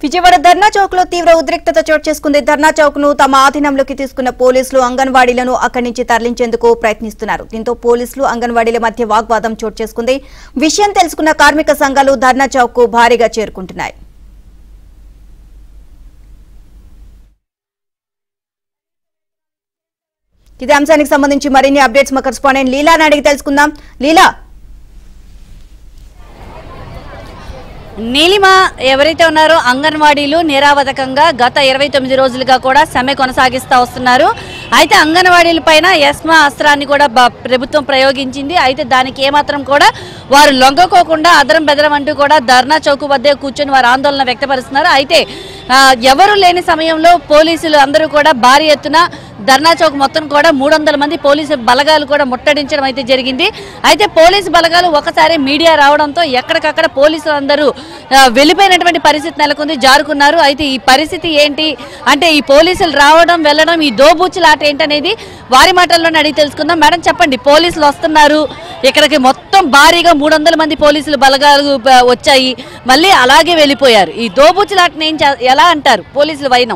విజయవాడ ధర్నా చౌక్ లో తీవ్ర ఉద్రిక్తత చోటు చేసుకుంది ధర్నా చౌక్ ను తమ ఆధీనంలోకి తీసుకున్న పోలీసులు అంగన్వాడీలను అక్కడి నుంచి తరలించేందుకు ప్రయత్నిస్తున్నారు దీంతో పోలీసులు అంగన్వాడీల మధ్య వాగ్వాదం చోటు చేసుకుంది విషయం తెలుసుకున్న కార్మిక సంఘాలు ధర్నా చౌక్ కు భారీగా చేరుకుంటున్నాయి ఇదే అంశానికి సంబంధించి మరిన్ని అప్డేట్స్ మా కరెస్పాండెంట్ లీలాని అడిగి తెలుసుకుందాం లీలా నీలిమ ఎవరైతే ఉన్నారో అంగన్వాడీలు నిరావధకంగా గత ఇరవై తొమ్మిది రోజులుగా కూడా సమ్మె కొనసాగిస్తూ వస్తున్నారు అయితే అంగన్వాడీల పైన ఎస్మా అస్త్రాన్ని కూడా బ- ప్రభుత్వం ప్రయోగించింది అయితే దానికి ఏమాత్రం కూడా వారు లొంగకోకుండా అదరం బెదరం అంటూ కూడా ధర్నా చౌక్ వద్దే కూర్చొని వారు ఆందోళన వ్యక్తపరుస్తున్నారు అయితే ఆ, ఎవరు లేని సమయంలో పోలీసులు అందరూ కూడా భారీ ఎత్తున ధర్నా చౌక్ మొత్తం కూడా మూడు వందల మంది పోలీసు బలగాలు కూడా ముట్టడించడం అయితే జరిగింది అయితే పోలీసు బలగాలు ఒకసారి మీడియా రావడంతో ఎక్కడికక్కడ పోలీసులు అందరూ ఆ, వెళ్ళిపోయినటువంటి పరిస్థితి నెలకొంది జారుకున్నారు అయితే ఈ పరిస్థితి ఏంటి అంటే ఈ పోలీసులు రావడం వెళ్ళడం ఈ దోబూచులాట ఏంటనేది వారి మాటల్లోనే అడిగి తెలుసుకుందాం మేడం చెప్పండి పోలీసులు వస్తున్నారు ఇక్కడికి మొత్తం భారీగా మూడు వందల మంది పోలీసులు బలగాలు ఆ, వచ్చాయి మళ్ళీ అలాగే వెళ్ళిపోయారు ఈ దోబూచులాటని ఏం చే- ఎలా అంటారు పోలీసుల వైనం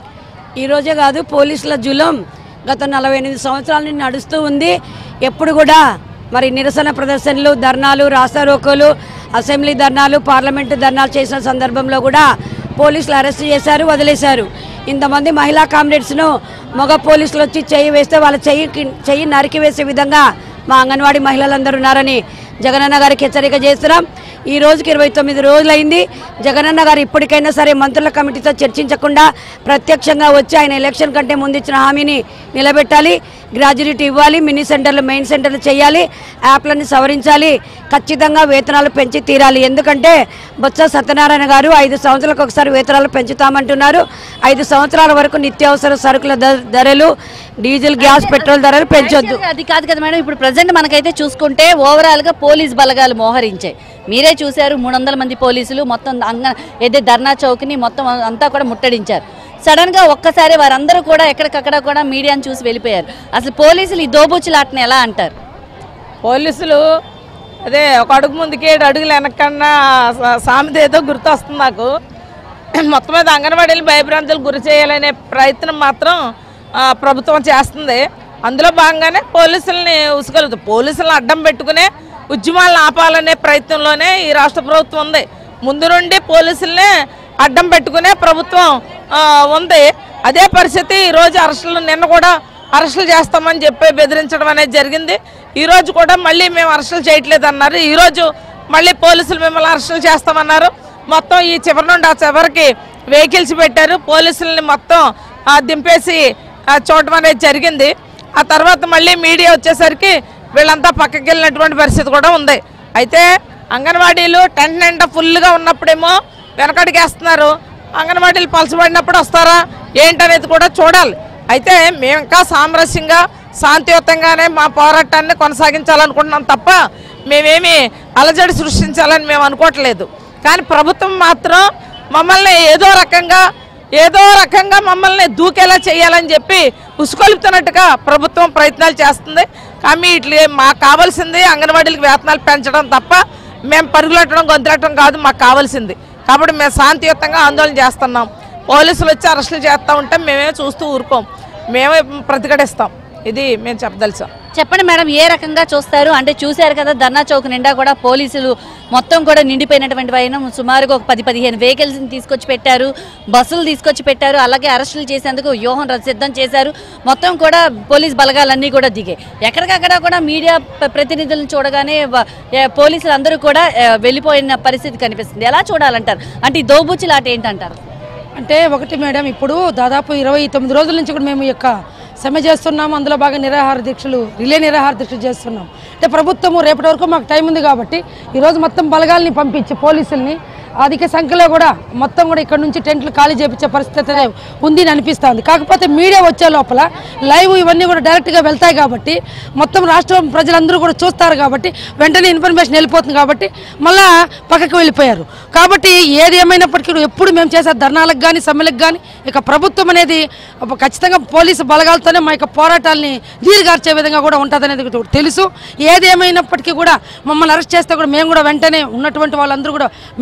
ఈ రోజే కాదు పోలీసుల జులం గత నలభై ఎనిమిది సంవత్సరాల నుండి నడుస్తూ ఉంది ఎప్పుడు కూడా మరి నిరసన ప్రదర్శనలు ధర్నాలు రాస్తారోకోలు అసెంబ్లీ ధర్నాలు పార్లమెంటు ధర్నాలు చేసిన సందర్భంలో కూడా పోలీసులు అరెస్ట్ చేశారు వదిలేశారు ఇంతమంది మహిళా కామ్రేడ్స్ను మగ పోలీసులు వచ్చి చెయ్యి వేస్తే వాళ్ళ చెయ్యి కి- చెయ్యి నరికి వేసే విధంగా మా అంగన్వాడీ మహిళలందరూ ఉన్నారని జగనన్న గారికి హెచ్చరిక చేస్తున్నాం ఈ రోజుకి ఇరవై తొమ్మిది రోజులైంది జగనన్న గారు ఇప్పటికైనా సరే మంత్రుల కమిటీతో చర్చించకుండా ప్రత్యక్షంగా వచ్చి ఆయన ఎలక్షన్ కంటే ముందు ఇచ్చిన హామీని నిలబెట్టాలి గ్రాడ్యుయేటీ ఇవ్వాలి మినీ సెంటర్లు మెయిన్ సెంటర్లు చేయాలి యాప్లను సవరించాలి ఖచ్చితంగా వేతనాలు పెంచి తీరాలి ఎందుకంటే బొత్స సత్యనారాయణ గారు ఐదు సంవత్సరాలకు ఒకసారి వేతనాలు పెంచుతామంటున్నారు ఐదు సంవత్సరాల వరకు నిత్యావసర సరుకుల ధ- ధరలు డీజిల్ గ్యాస్ పెట్రోల్ ధరలు పెంచొద్దు అది కాదు కదా మేడం ఇప్పుడు ప్రజెంట్ మనకైతే చూసుకుంటే ఓవరాల్ గా పోలీస్ బలగాలు మోహరించాయి మీరే చూశారు మూడు వందల మంది పోలీసులు మొత్తం అంగ ఏదే ధర్నా చౌక్ని మొత్తం అంతా కూడా ముట్టడించారు సడన్ గా ఒక్కసారి వారందరూ కూడా ఎక్కడికక్కడ కూడా మీడియాని చూసి వెళ్ళిపోయారు అసలు పోలీసులు ఈ దోబూచులాటని ఎలా అంటారు పోలీసులు అదే ఒక అడుగు ముందుకి ఏడు అడుగులు వెనకన్నా సా- సామెత ఏదో గుర్తొస్తుంది నాకు మొత్తం మీద అంగన్వాడీలు భయభ్రాంతులు గురి చేయాలనే ప్రయత్నం మాత్రం ఆ, ప్రభుత్వం చేస్తుంది అందులో భాగంగానే పోలీసుల్ని ఉసుగలుగుతుంది పోలీసులను అడ్డం పెట్టుకునే ఉద్యమాలను ఆపాలనే ప్రయత్నంలోనే ఈ రాష్ట్ర ప్రభుత్వం ఉంది ముందు నుండి పోలీసుల్నే అడ్డం పెట్టుకునే ప్రభుత్వం ఆ, ఉంది అదే పరిస్థితి ఈరోజు అరెస్టులు నిన్న కూడా అరెస్టులు చేస్తామని చెప్పి బెదిరించడం అనేది జరిగింది ఈ రోజు కూడా మళ్ళీ మేము అరెస్టులు చేయట్లేదు అన్నారు ఈ రోజు మళ్ళీ పోలీసులు మిమ్మల్ని అరెస్టులు చేస్తామన్నారు మొత్తం ఈ చివరి నుండి ఆ చివరికి వెహికల్స్ పెట్టారు పోలీసుల్ని మొత్తం ఆ, దింపేసి ఆ, చూడడం అనేది జరిగింది ఆ తర్వాత మళ్ళీ మీడియా వచ్చేసరికి వీళ్ళంతా పక్కకి వెళ్ళినటువంటి పరిస్థితి కూడా ఉంది అయితే అంగన్వాడీలు టెంట్ నిండా ఫుల్గా ఉన్నప్పుడేమో వెనకడిగేస్తున్నారు అంగన్వాడీలు పలసబడినప్పుడు వస్తారా ఏంటనేది కూడా చూడాలి అయితే మేము ఇంకా సామరస్యంగా శాంతియుతంగానే మా పోరాటాన్ని కొనసాగించాలనుకుంటున్నాం తప్ప మేమేమి అలజడి సృష్టించాలని మేము అనుకోవట్లేదు కానీ ప్రభుత్వం మాత్రం మమ్మల్ని ఏదో రకంగా ఏదో రకంగా మమ్మల్ని దూకేలా చేయాలని చెప్పి ఉసుకొలుపుతున్నట్టుగా ప్రభుత్వం ప్రయత్నాలు చేస్తుంది కానీ ఇట్లా మాకు కావాల్సింది అంగన్వాడీలకు వేతనాలు పెంచడం తప్ప మేము పరుగులెట్టడం గొంతులెట్టడం కాదు మాకు కావాల్సింది కాబట్టి మేము శాంతియుతంగా ఆందోళన చేస్తున్నాం పోలీసులు వచ్చి అరెస్టులు చేస్తూ ఉంటే మేమే చూస్తూ ఊరుకోం మేమే ప్రతిఘటిస్తాం ఇది మేము చెప్పదలిచాం చెప్పండి మేడం ఏ రకంగా చూస్తారు అంటే చూశారు కదా ధర్నా చౌక్ నిండా కూడా పోలీసులు మొత్తం కూడా నిండిపోయినటువంటి వైనం సుమారుగా ఒక పది పదిహేను వెహికల్స్ తీసుకొచ్చి పెట్టారు బస్సులు తీసుకొచ్చి పెట్టారు అలాగే అరెస్టులు చేసేందుకు వ్యూహం ర- సిద్ధం చేశారు మొత్తం కూడా పోలీస్ బలగాలన్నీ కూడా దిగాయి ఎక్కడికక్కడ కూడా మీడియా ప- ప్రతినిధులను చూడగానే వ- ఏ, పోలీసులు అందరూ కూడా ఏ, వెళ్ళిపోయిన పరిస్థితి కనిపిస్తుంది ఎలా చూడాలంటారు అంటే ఈ దోబుచ్చిలాట ఏంటంటారు అంటే ఒకటి మేడం ఇప్పుడు దాదాపు ఇరవై తొమ్మిది రోజుల నుంచి కూడా మేము ఈ యొక్క సమ్మె చేస్తున్నాం అందులో బాగా నిరాహార దీక్షలు రిలే నిరాహార దీక్షలు చేస్తున్నాం అంటే ప్రభుత్వము రేపటి వరకు మాకు టైం ఉంది కాబట్టి ఈరోజు మొత్తం బలగాల్ని పంపించి పోలీసుల్ని అధిక సంఖ్యలో కూడా మొత్తం కూడా ఇక్కడ నుంచి టెంట్లు ఖాళీ చేపించే పరిస్థితి అయితే ఉంది అని అనిపిస్తుంది కాకపోతే మీడియా వచ్చే లోపల లైవ్ ఇవన్నీ కూడా డైరెక్ట్గా వెళ్తాయి కాబట్టి మొత్తం రాష్ట్రం ప్రజలందరూ కూడా చూస్తారు కాబట్టి వెంటనే ఇన్ఫర్మేషన్ వెళ్ళిపోతుంది కాబట్టి మళ్ళా పక్కకు వెళ్ళిపోయారు కాబట్టి ఏది ఏమైనప్పటికీ కూడా ఎప్పుడు మేము చేసే ధర్నాలకు కానీ సమ్మెలకు కానీ ఇక ప్రభుత్వం అనేది ఒక ఖచ్చితంగా పోలీసు బలగాలతోనే మా యొక్క పోరాటాలని నీరుగార్చే విధంగా కూడా ఉంటుంది అనేది కూడా తెలుసు ఏది ఏమైనప్పటికీ కూడా మమ్మల్ని అరెస్ట్ చేస్తే కూడా మేము కూడా వెంటనే ఉన్నటువంటి వాళ్ళందరూ కూడా మేము ప్రతి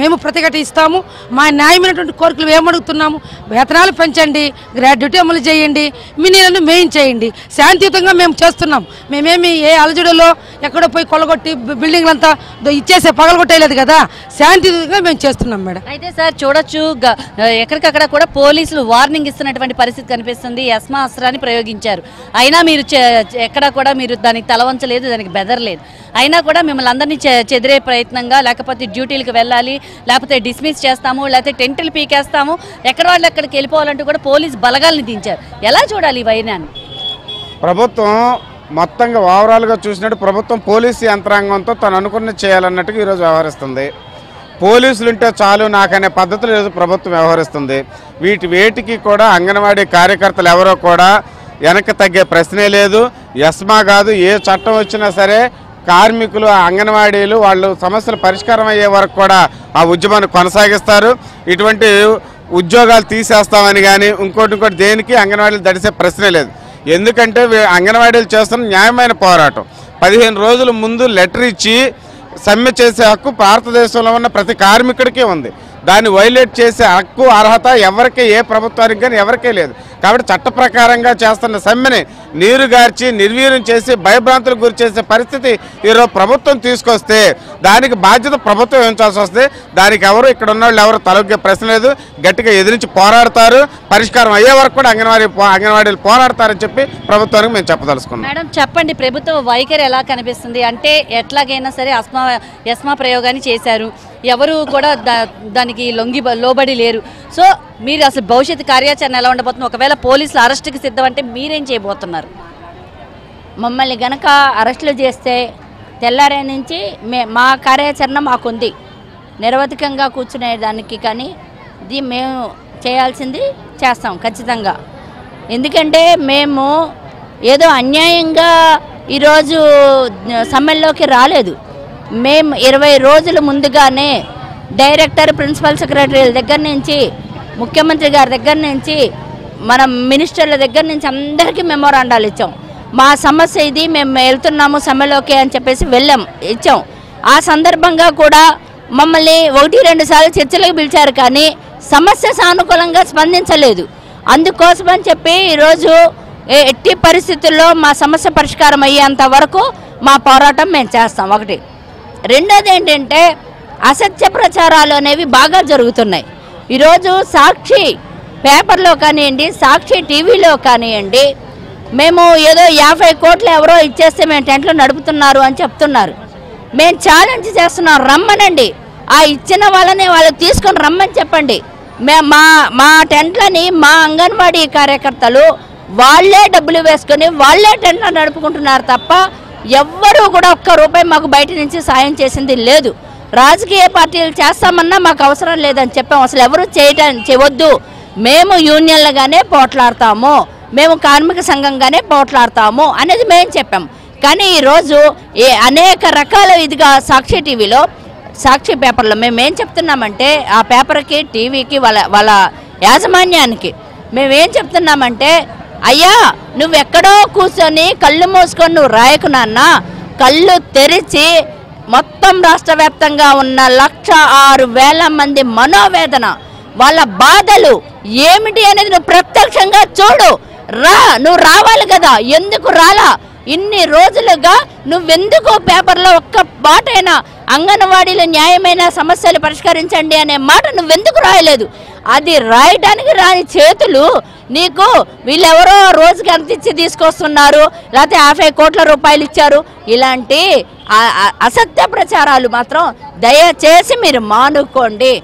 గట్టి ఇస్తాము మా న్యాయమైనటువంటి కోరికలు ఏమడుగుతున్నాము వేతనాలు పెంచండి గ్రాడ్యుటీ అమలు చేయండి మినీలను మెయిన్ చేయండి శాంతియుతంగా మేము చేస్తున్నాం మేమేమి ఏ అలజడిలో ఎక్కడో పోయి కొలగొట్టి బి- బిల్డింగ్లంతా దో- ఇచ్చేసే పగలగొట్టేయలేదు కదా శాంతియుతంగా మేము చేస్తున్నాం మేడం అయితే సార్ చూడొచ్చు గ- ఎక్కడికక్కడ కూడా పోలీసులు వార్నింగ్ ఇస్తున్నటువంటి పరిస్థితి కనిపిస్తుంది ఎస్మా అస్త్రాన్ని ప్రయోగించారు అయినా మీరు చె- ఎక్కడా కూడా మీరు దానికి తలవంచలేదు దానికి బెదరలేదు అయినా కూడా మిమ్మల్ని అందరినీ చె- చెదిరే ప్రయత్నంగా లేకపోతే డ్యూటీలకు వెళ్ళాలి లేకపోతే డిస్మిస్ చేస్తాము లేకపోతే టెంటులు పీకేస్తాము ఎక్కడ వాళ్ళు ఎక్కడికి వెళ్ళిపోవాలంటూ కూడా పోలీస్ బలగాల్ని దించారు ఎలా చూడాలి ఈ వైనాన్ని ప్రభుత్వం మొత్తంగా ఓవరాల్గా చూసినట్టు ప్రభుత్వం పోలీసు యంత్రాంగంతో తను అనుకున్న చేయాలన్నట్టుగా ఈరోజు వ్యవహరిస్తుంది పోలీసులు ఉంటే చాలు నాకనే పద్ధతిలో ఈరోజు ప్రభుత్వం వ్యవహరిస్తుంది వీటి వేటికి కూడా అంగన్వాడీ కార్యకర్తలు ఎవరో కూడా వెనక్కి తగ్గే ప్రశ్నే లేదు ఎస్మా కాదు ఏ చట్టం వచ్చినా సరే కార్మికులు ఆ అంగన్వాడీలు వాళ్ళు సమస్యలు పరిష్కారం అయ్యే వరకు కూడా ఆ ఉద్యమాన్ని కొనసాగిస్తారు ఇటువంటి ఉద్యోగాలు తీసేస్తామని కానీ ఇంకోటి ఇంకోటి దేనికి అంగన్వాడీలు దడిసే ప్రశ్నే లేదు ఎందుకంటే వీ- అంగన్వాడీలు చేస్తున్న న్యాయమైన పోరాటం పదిహేను రోజుల ముందు లెటర్ ఇచ్చి సమ్మె చేసే హక్కు భారతదేశంలో ఉన్న ప్రతి కార్మికుడికి ఉంది దాన్ని వైలేట్ చేసే హక్కు అర్హత ఎవరికి ఏ ప్రభుత్వానికి కానీ ఎవరికీ లేదు కాబట్టి చట్ట ప్రకారంగా చేస్తున్న సమ్మెని నీరుగార్చి నిర్వీర్యం చేసి భయభ్రాంతులకు గురి చేసే పరిస్థితి ఈరోజు ప్రభుత్వం తీసుకొస్తే దానికి బాధ్యత ప్రభుత్వం వహించాల్సి వస్తే దానికి ఎవరు ఇక్కడ ఉన్న వాళ్ళు ఎవరు తలొగ్గే ప్రశ్న లేదు గట్టిగా ఎదిరించి పోరాడతారు పరిష్కారం అయ్యే వరకు కూడా అంగన్వాడీ పో- అంగన్వాడీలు పోరాడతారని చెప్పి ప్రభుత్వానికి మేము చెప్పదలుచుకున్నాం మేడం చెప్పండి ప్రభుత్వ వైఖరి ఎలా కనిపిస్తుంది అంటే ఎట్లాగైనా సరే అస్మా ఎస్మా ప్రయోగాన్ని చేశారు ఎవరు కూడా దా- దానికి లొంగి లోబడి లేరు సో మీరు అసలు భవిష్యత్తు కార్యాచరణ ఎలా ఉండబోతుంది ఒకవేళ పోలీసులు అరెస్ట్కి సిద్ధం అంటే మీరేం చేయబోతున్నారు మమ్మల్ని గనక అరెస్టులు చేస్తే తెల్లారే నుంచి మే మా కార్యాచరణ మాకుంది నిరవధికంగా కూర్చునే దానికి కానీ ఇది మేము చేయాల్సింది చేస్తాం ఖచ్చితంగా ఎందుకంటే మేము ఏదో అన్యాయంగా ఈరోజు సమ్మెల్లోకి రాలేదు మేము ఇరవై రోజుల ముందుగానే డైరెక్టర్ ప్రిన్సిపల్ సెక్రటరీల దగ్గర నుంచి ముఖ్యమంత్రి గారి దగ్గర నుంచి మన మినిస్టర్ల దగ్గర నుంచి అందరికీ మెమోరాండాలు ఇచ్చాం మా సమస్య ఇది మేము వెళ్తున్నాము సమ్మెలోకి అని చెప్పేసి వెళ్ళాం ఇచ్చాం ఆ సందర్భంగా కూడా మమ్మల్ని ఒకటి రెండు సార్లు చర్చలకు పిలిచారు కానీ సమస్య సానుకూలంగా స్పందించలేదు అందుకోసమని చెప్పి ఈరోజు ఏ- ఎట్టి పరిస్థితుల్లో మా సమస్య పరిష్కారం అయ్యేంత వరకు మా పోరాటం మేము చేస్తాం ఒకటి రెండోది ఏంటంటే అసత్య ప్రచారాలు అనేవి బాగా జరుగుతున్నాయి ఈరోజు సాక్షి పేపర్లో కానివ్వండి సాక్షి టీవీలో కానివ్వండి మేము ఏదో యాభై కోట్లు ఎవరో ఇచ్చేస్తే మేము టెంట్లు నడుపుతున్నారు అని చెప్తున్నారు మేము ఛాలెంజ్ చేస్తున్నాం రమ్మనండి ఆ ఇచ్చిన వాళ్ళని వాళ్ళకి తీసుకొని రమ్మని చెప్పండి మే మా మా టెంట్లని మా అంగన్వాడీ కార్యకర్తలు వాళ్ళే డబ్బులు వేసుకొని వాళ్ళే టెంట్లు నడుపుకుంటున్నారు తప్ప ఎవ్వరూ కూడా ఒక్క రూపాయి మాకు బయట నుంచి సాయం చేసింది లేదు రాజకీయ పార్టీలు చేస్తామన్నా మాకు అవసరం లేదని చెప్పాం అసలు ఎవరు చేయటం చేయవద్దు మేము యూనియన్లుగానే పోట్లాడతాము మేము కార్మిక సంఘంగానే పోట్లాడతాము అనేది మేము చెప్పాం కానీ ఈరోజు ఏ అనేక రకాల ఇదిగా సాక్షి టీవీలో సాక్షి పేపర్లో మేము ఏం చెప్తున్నామంటే ఆ పేపర్కి టీవీకి వాళ్ళ వాళ్ళ యాజమాన్యానికి మేమేం చెప్తున్నామంటే అయ్యా నువ్వెక్కడో కూర్చొని కళ్ళు మూసుకొని నువ్వు రాయకు నాన్న కళ్ళు తెరిచి మొత్తం రాష్ట్ర వ్యాప్తంగా ఉన్న లక్ష ఆరు వేల మంది మనోవేదన వాళ్ళ బాధలు ఏమిటి అనేది నువ్వు ప్రత్యక్షంగా చూడు రా నువ్వు రావాలి కదా ఎందుకు రాలా ఇన్ని రోజులుగా నువ్వెందుకు పేపర్లో ఒక్క మాటైనా అంగన్వాడీలో న్యాయమైన సమస్యలు పరిష్కరించండి అనే మాట నువ్వెందుకు రాయలేదు అది రాయడానికి రాని చేతులు నీకు వీళ్ళెవరో రోజుకి ఎంత ఇచ్చి తీసుకొస్తున్నారు లేకపోతే యాభై కోట్ల రూపాయలు ఇచ్చారు ఇలాంటి ఆ- ఆ- అసత్య ప్రచారాలు మాత్రం దయచేసి మీరు మానుకోండి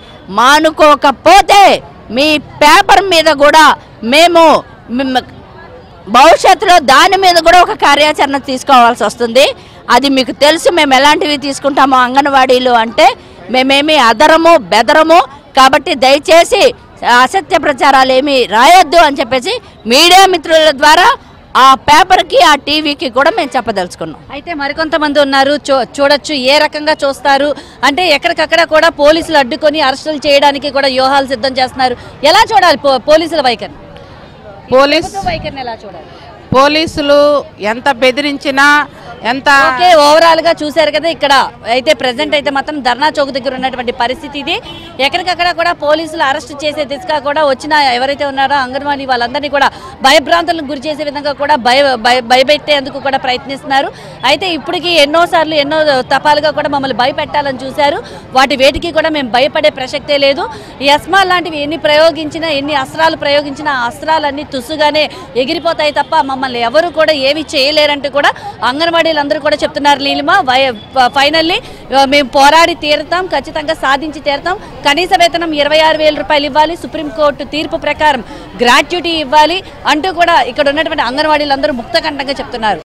మానుకోకపోతే మీ పేపర్ మీద కూడా మేము మిమ్మ- భవిష్యత్తులో దాని మీద కూడా ఒక కార్యాచరణ తీసుకోవాల్సి వస్తుంది అది మీకు తెలుసు మేము ఎలాంటివి తీసుకుంటామో అంగన్వాడీలు అంటే మేమేమి అదరము బెదరము కాబట్టి దయచేసి అసత్య ప్రచారాలు ఏమి రాయొద్దు అని చెప్పేసి మీడియా మిత్రుల ద్వారా ఆ పేపర్కి ఆ టీవీకి కూడా మేము చెప్పదలుచుకున్నాం అయితే మరికొంతమంది ఉన్నారు చూ- చూడొచ్చు ఏ రకంగా చూస్తారు అంటే ఎక్కడికక్కడ కూడా పోలీసులు అడ్డుకొని అరెస్టులు చేయడానికి కూడా వ్యూహాలు సిద్ధం చేస్తున్నారు ఎలా చూడాలి పో- పోలీసుల వైఖరి పోలీస్ ప్రభుత్వ వైఖరిని ఎలా చూడాలి పోలీసులు ఎంత బెదిరించినా ఎంత ఓకే ఓవరాల్ గా చూశారు కదా ఇక్కడ అయితే ప్రెసెంట్ అయితే మాత్రం ధర్నా చౌక్ దగ్గర ఉన్నటువంటి పరిస్థితి ఇది ఎక్కడికక్కడ కూడా పోలీసులు అరెస్ట్ చేసే దిశగా కూడా వచ్చిన ఎవరైతే ఉన్నారో అంగన్వాడీ వాళ్ళందరినీ కూడా భయభ్రాంతులకు గురి చేసే విధంగా కూడా భయ భయ- భయపెట్టేందుకు కూడా ప్రయత్నిస్తున్నారు అయితే ఇప్పటికి ఎన్నో సార్లు ఎన్నో తపాలుగా కూడా మమ్మల్ని భయపెట్టాలని చూశారు వాటి వేటికి కూడా మేము భయపడే ప్రసక్తే లేదు ఈ ఎస్మా లాంటివి ఎన్ని ప్రయోగించినా ఎన్ని అస్త్రాలు ప్రయోగించినా ఆ అస్త్రాలన్నీ తుస్సుగానే ఎగిరిపోతాయి తప్ప మమ్మల్ని ఎవరు కూడా ఏమి చేయలేరంటూ కూడా అంగన్వాడీలందరూ కూడా చెప్తున్నారు నీలిమ ఫైనల్లీ మేము పోరాడి తీరుతాం ఖచ్చితంగా సాధించి తీరుతాం కనీస వేతనం ఇరవై ఆరు వేల రూపాయలు ఇవ్వాలి సుప్రీంకోర్టు తీర్పు ప్రకారం గ్రాట్యుటీ ఇవ్వాలి అంటూ కూడా ఇక్కడ ఉన్నటువంటి అంగన్వాడీలందరూ ముక్తకంఠంగా చెప్తున్నారు